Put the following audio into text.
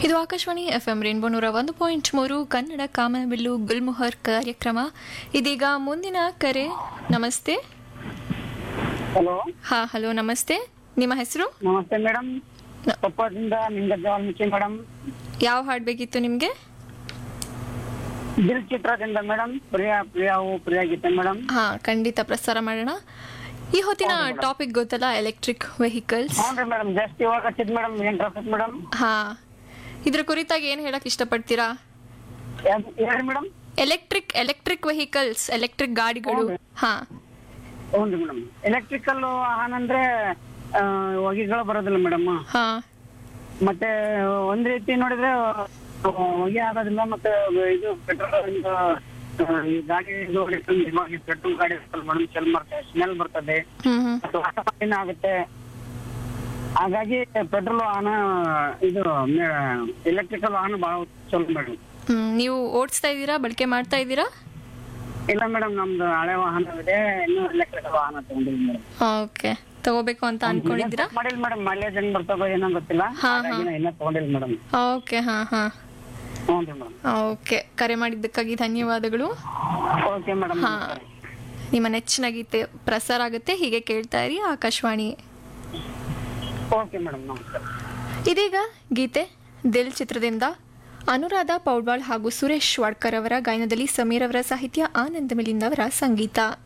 ಇದು Akashvani F M rainbow ನೂರ ಒಂದು ಪಾಯಿಂಟ್ ಮೂರು ಕನ್ನಡ ಕಾಮನಬಿಲ್ಲು ಗುಲ್ಮೊಹರ್ ಕಾರ್ಯಕ್ರಮ ಇದೀಗ ಮುಂದಿನ ಕರೆ ನಮಸ್ತೆ ಹಲೋ ಹಾ ಹಲೋ ನಮಸ್ತೆ ನಿಮ್ಮ ಹೆಸರು ನಮಸ್ತೆ ಮೇಡಮ್ ಕೊಪ್ಪದಿಂದ ನಿಂಗಜ್ಜ ವಾಲ್ಮೀಕಿ ಮೇಡಮ್ ಯಾವ ಹಾಡು ಬೇಕಿತ್ತು ನಿಮಗೆ ದಿಲ್ ಚಿತ್ರದಿಂದ ಮೇಡಮ್ ಪ್ರಿಯಾ ಪ್ರಿಯಾವು ಪ್ರಿಯಾ ಗೀತೆ ಮೇಡಮ್ ಹಾ ಖಂಡಿತ ಪ್ರಸಾರ ಮಾಡೋಣ ಈ ಹೊತ್ತಿನ ಟಾಪಿಕ್ ಗೊತ್ತಲ್ಲ ಎಲೆಕ್ಟ್ರಿಕ್ ವೆಹಿಕಲ್ಸ್ ಹ್ಞೂ ಮೇಡಮ್ ಜಾಸ್ತಿ ಇವಾಗ ಹಚ್ಚಿದ್ ಮೇಡಮ್ ಏನ್ ಟ್ರಾಫಿಕ್ ಮೇಡಮ್ ಹಾ ಇದ್ರ ಕುರಿತಾಗಿ ಏನು ಹೇಳಕ್ ಇಷ್ಟಪಡ್ತೀರಾ ಹೇಳಿ madam electric electric vehicles electric ಗಾಡಿಗಳು ಹೌದು. ಹಾ ಹ್ಞೂ ರೀ ಮೇಡಮ್ ಎಲೆಕ್ಟ್ರಿಕಲ್ ವಾಹನ ಅಂದ್ರೆ ಆ, ಹೊಗೆಗಳು ಬರೋದಿಲ್ಲ ಮೇಡಮ್ ಹಾ ಮತ್ತೆ ಒಂದ್ ರೀತಿ ನೋಡಿದ್ರೆ ಆ, ಹೊಗೆ ಆಗೋದಿಲ್ಲ ಮತ್ತೆ ಇದು ಪೆಟ್ರೋಲ್ ಈ ಗಾಡಿ ಇದು ಪೆಟ್ರೋಲ್ ಗಾಡಿ ಮೇಡಮ್ ಸ್ಮೆಲ್ ಬರ್ತದೆ ಸ್ಮೆಲ್ ಬರ್ತದೆ ಹ್ಮ್ ಹ್ಮ್ ಮತ್ತು ವಾತಾವರಣ ಆಗುತ್ತೆ ಹಾಗಾಗಿ ಪೆಟ್ರೋಲ್ ವಾಹನ ಇದು ಎಲೆಕ್ಟ್ರಿಕಲ್ ವಾಹನ ಬಹಳ ಚಲೋ ಮೇಡಮ್ ಹ್ಮ್ ನೀವು ಓಡಿಸ್ತಾ ಇದ್ದೀರಾ ಬಳಕೆ ಮಾಡ್ತಾ ಇದ್ದೀರಾ ಇಲ್ಲ ಮೇಡಮ್ ನಮ್ದು ಹಳೆ ವಾಹನ ಇದೆ ಇನ್ನು ಎಲೆಕ್ಟ್ರಿಕಲ್ ವಾಹನ ತಗೊಂಡಿಲ್ಲ ಮೇಡಮ್ ಓಕೆ ತಗೋಬೇಕು ಅಂತ ಅನ್ಕೊಂಡಿದ್ದೀರಾ ಮಾಡಿಲ್ಲ ಮೇಡಮ್ ಮೈಲೇಜ್ ಹೆಂಗ್ ಬರ್ತದೋ ಏನೋ ಗೊತ್ತಿಲ್ಲ ಹಾ, ಹಾಗಾಗಿ ನಾ ಇನ್ನೂ ತಗೊಂಡಿಲ್ಲ ಮೇಡಮ್ ಓಕೆ ಹಾ ಹಾ ಹ್ಞೂ ರೀ ಮೇಡಮ್ ಓಕೆ ಕರೆ ಮಾಡಿದ್ದಕ್ಕಾಗಿ ಧನ್ಯವಾದಗಳು ಓಕೆ ಮೇಡಮ್ ಹಾ ನಿಮ್ಮ ನೆಚ್ಚಿನ ಗೀತೆ ಪ್ರಸಾರ ಆಗುತ್ತೆ ಹೀಗೆ ಕೇಳ್ತಾ ಇರಿ ಆಕಾಶವಾಣಿ ಓಕೆ ಮೇಡಮ್ ನಮಸ್ಕಾರ ಇದೀಗ ಗೀತೆ ದಿಲ್ ಚಿತ್ರದಿಂದ ಅನುರಾಧ ಪೌಡ್ವಾಳ್ ಹಾಗೂ ಸುರೇಶ್ ವಾಡ್ಕರ್ ಅವರ ಗಾಯನದಲ್ಲಿ ಸಮೀರ್ ಅವರ ಸಾಹಿತ್ಯ ಆನಂದ್ ಮಿಲಿಂದ್ ಅವರ ಸಂಗೀತ